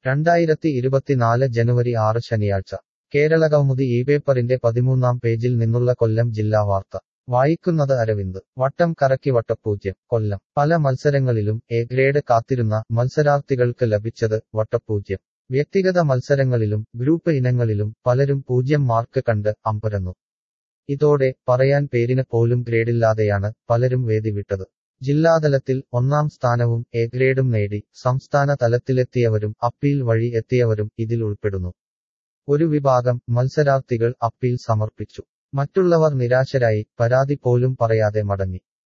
രണ്ടായിരത്തി ഇരുപത്തിനാല് ജനുവരി ആറ് ശനിയാഴ്ച കേരളകൗമുദി ഈ പേപ്പറിന്റെ പതിമൂന്നാം പേജിൽ നിന്നുള്ള കൊല്ലം ജില്ലാ വാർത്ത വായിക്കുന്നത് അരവിന്ദ് വട്ടം കറക്കി വട്ടപ്പൂജ്യം കൊല്ലം പല മത്സരങ്ങളിലും എ ഗ്രേഡ് കാത്തിരുന്ന മത്സരാർത്ഥികൾക്ക് ലഭിച്ചത് വട്ടപ്പൂജ്യം വ്യക്തിഗത മത്സരങ്ങളിലും ഗ്രൂപ്പ് ഇനങ്ങളിലും പലരും പൂജ്യം മാർക്ക് കണ്ട് അമ്പരന്നു ഇതോടെ പറയാൻ പേരിന് പോലും ഗ്രേഡില്ലാതെയാണ് പലരും വേദി വിട്ടത് ജില്ലാതലത്തിൽ ഒന്നാം സ്ഥാനവും എ ഗ്രേഡും നേടി സംസ്ഥാന തലത്തിലെത്തിയവരും അപ്പീൽ വഴി എത്തിയവരും ഇതിൽ ഉൾപ്പെടുന്നു ഒരു വിഭാഗം മത്സരാർത്ഥികൾ അപ്പീൽ സമർപ്പിച്ചു മറ്റുള്ളവർ നിരാശരായി പരാതി പോലും പറയാതെ മടങ്ങി